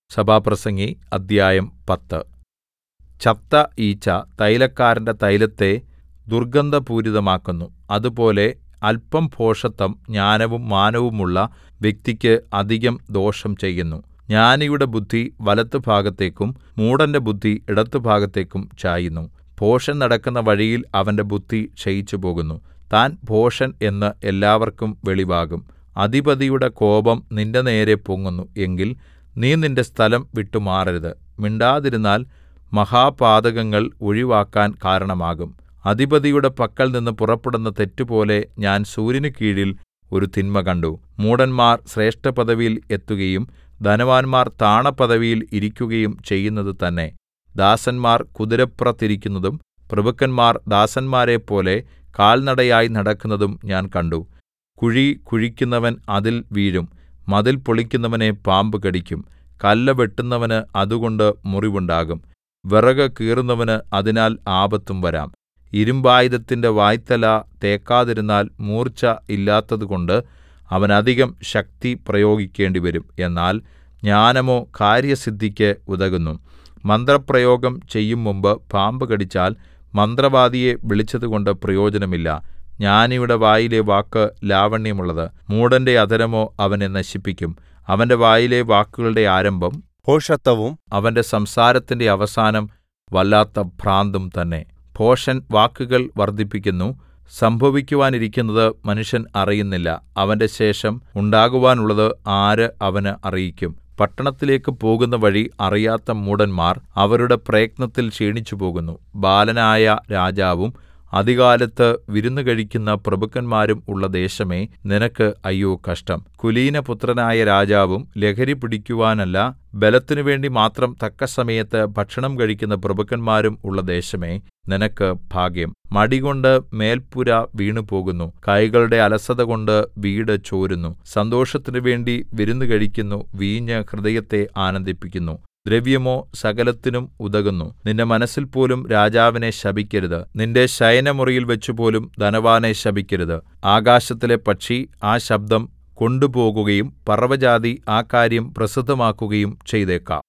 സഭാപ്രസംഗി അദ്ധ്യായം പത്ത് ചത്ത ഈച്ച തൈലക്കാരന്റെ തൈലത്തെ ദുർഗന്ധപൂരിതമാക്കുന്നു അതുപോലെ അല്പം ഭോഷത്തം ജ്ഞാനവും മാനവുമുള്ള വ്യക്തിക്ക് അധികം ദോഷം ചെയ്യുന്നു ജ്ഞാനിയുടെ ബുദ്ധി വലത്തുഭാഗത്തേക്കും മൂഢന്റെ ബുദ്ധി ഇടത്തുഭാഗത്തേക്കും ചായുന്നു ഭോഷൻ നടക്കുന്ന വഴിയിൽ അവന്റെ ബുദ്ധി ക്ഷയിച്ചുപോകുന്നു താൻ ഭോഷൻ എന്ന് എല്ലാവർക്കും വെളിവാകും അധിപതിയുടെ കോപം നിന്റെനേരെ പൊങ്ങുന്നു എങ്കിൽ നീ നിന്റെ സ്ഥലം വിട്ടുമാറരുത് മിണ്ടാതിരുന്നാൽ മഹാപാതകങ്ങൾ ഒഴിവാക്കാൻ കാരണമാകും അധിപതിയുടെ പക്കൽനിന്ന് പുറപ്പെടുന്ന തെറ്റുപോലെ ഞാൻ സൂര്യനുകീഴിൽ ഒരു തിന്മ കണ്ടു മൂഢന്മാർ ശ്രേഷ്ഠപദവിയിൽ എത്തുകയും ധനവാന്മാർ താണപദവിയിൽ ഇരിക്കുകയും ചെയ്യുന്നത് തന്നെ ദാസന്മാർ കുതിരപ്പുറത്തിരിക്കുന്നതും പ്രഭുക്കന്മാർ ദാസന്മാരെപ്പോലെ കാൽനടയായി നടക്കുന്നതും ഞാൻ കണ്ടു കുഴി കുഴിക്കുന്നവൻ അതിൽ വീഴും മതിൽ പൊളിക്കുന്നവനെ പാമ്പ് കടിക്കും കല്ല് വെട്ടുന്നവന് അതുകൊണ്ട് മുറിവുണ്ടാകും വിറക് കീറുന്നവന് അതിനാൽ ആപത്തും വരാം ഇരിമ്പായുധത്തിന്റെ വായ്ത്തല തേക്കാതിരുന്നാൽ മൂർച്ച ഇല്ലാത്തതുകൊണ്ട് അവൻ അധികം ശക്തി പ്രയോഗിക്കേണ്ടിവരും എന്നാൽ ജ്ഞാനമോ കാര്യസിദ്ധിക്ക് ഉതകുന്നു മന്ത്രപ്രയോഗം ചെയ്യുംമുമ്പ് പാമ്പ് കടിച്ചാൽ മന്ത്രവാദിയെ വിളിച്ചതുകൊണ്ട് പ്രയോജനമില്ല ജ്ഞാനിയുടെ വായിലെ വാക്ക് ലാവണ്യമുള്ളത് മൂഢന്റെ അധരമോ അവനെ നശിപ്പിക്കും അവന്റെ വായിലെ വാക്കുകളുടെ ആരംഭം ഭോഷത്തവും അവന്റെ സംസാരത്തിന്റെ അവസാനം വല്ലാത്ത ഭ്രാന്തും തന്നെ ഭോഷൻ വാക്കുകൾ വർദ്ധിപ്പിക്കുന്നു സംഭവിക്കുവാനിരിക്കുന്നത് മനുഷ്യൻ അറിയുന്നില്ല അവന്റെ ശേഷം ഉണ്ടാകുവാനുള്ളത് ആര് അവന് അറിയിക്കും പട്ടണത്തിലേക്ക് പോകുന്ന വഴി അറിയാത്ത മൂഢന്മാർ അവരുടെ പ്രയത്നത്തിൽ ക്ഷീണിച്ചുപോകുന്നു ബാലനായ രാജാവും അതികാലത്ത് വിരുന്നു കഴിക്കുന്ന പ്രഭുക്കന്മാരും ഉള്ള ദേശമേ നിനക്ക് അയ്യോ കഷ്ടം കുലീനപുത്രനായ രാജാവും ലഹരി പിടിക്കുവാനല്ല ബലത്തിനു വേണ്ടി മാത്രം തക്കസമയത്ത് ഭക്ഷണം കഴിക്കുന്ന പ്രഭുക്കന്മാരും ഉള്ള ദേശമേ നിനക്ക് ഭാഗ്യം മടികൊണ്ട് മേൽപ്പുര വീണുപോകുന്നു കൈകളുടെ അലസതകൊണ്ട് വീട് ചോരുന്നു സന്തോഷത്തിനു വേണ്ടി വിരുന്നു കഴിക്കുന്നു വീഞ്ഞ് ഹൃദയത്തെ ആനന്ദിപ്പിക്കുന്നു ദ്രവ്യമോ സകലത്തിനും ഉതകുന്നു നിന്റെ മനസ്സിൽ പോലും രാജാവിനെ ശപിക്കരുത് നിന്റെ ശയനമുറിയിൽ വെച്ചുപോലും ധനവാനെ ശപിക്കരുത് ആകാശത്തിലെ പക്ഷി ആ ശബ്ദം കൊണ്ടുപോകുകയും പറവജാതി ആ കാര്യം പ്രസിദ്ധമാക്കുകയും ചെയ്തേക്കാം